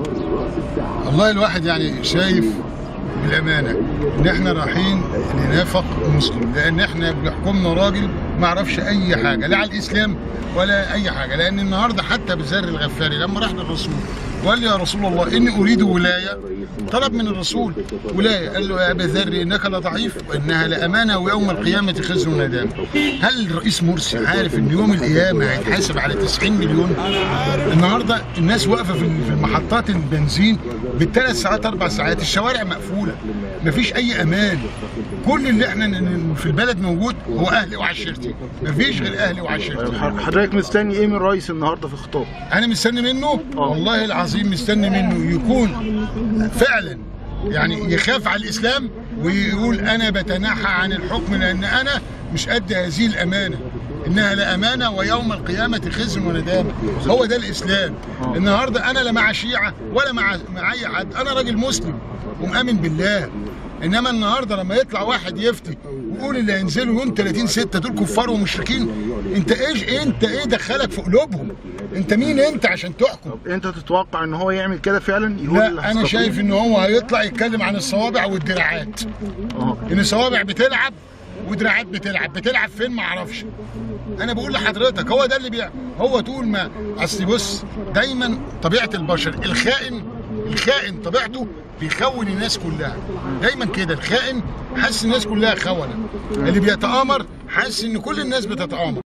والله الواحد يعني شايف بالامانه ان احنا رايحين لنافق مسلم لان احنا بيحكمنا راجل ما يعرفش اي حاجه لا على الاسلام ولا اي حاجه لان النهارده حتى بزر الغفاري لما راح للرسول وقال له يا رسول الله اني اريد ولايه طلب من الرسول ولايه قال له يا ابا ذر انك لضعيف وانها لامانه ويوم القيامه خزي وندامه هل الرئيس مرسي عارف ان يوم القيامه هيتحاسب على 90 مليون النهارده الناس واقفه في في محطات البنزين بالثلاث ساعات اربع ساعات الشوارع مقفوله مفيش اي امان كل اللي احنا ن- ن- في البلد موجود هو اهلي وعشيرتي مفيش غير اهلي وعشيرتي حضرتك مستني ايه من الرئيس النهارده في الخطاب؟ انا مستني منه والله العظيم مستني منه يكون فعلا يعني يخاف على الاسلام ويقول انا بتنحى عن الحكم لان انا مش قد هذه الامانه انها لامانه ويوم القيامه خزي وندامه هو ده الاسلام النهارده انا لا مع شيعه ولا مع مع اي حد انا راجل مسلم ومؤمن بالله انما النهارده لما يطلع واحد يفتي ويقول اللي هينزلوا يوم 30 6 دول كفار ومشركين انت ايش انت ايه دخلك في قلوبهم انت مين انت عشان تحكم انت تتوقع ان هو يعمل كده فعلا؟ يقول لا انا هستقيل؟ شايف ان هو هيطلع يتكلم عن الصوابع والدراعات اه ان الصوابع بتلعب ودراعات بتلعب بتلعب فين ما اعرفش انا بقول لحضرتك هو ده اللي بيع هو طول ما اصل بص دايما طبيعه البشر الخائن الخائن طبيعته بيخون الناس كلها دايما كده الخائن حاسس الناس كلها خونه اللي بيتآمر حاسس ان كل الناس بتتآمر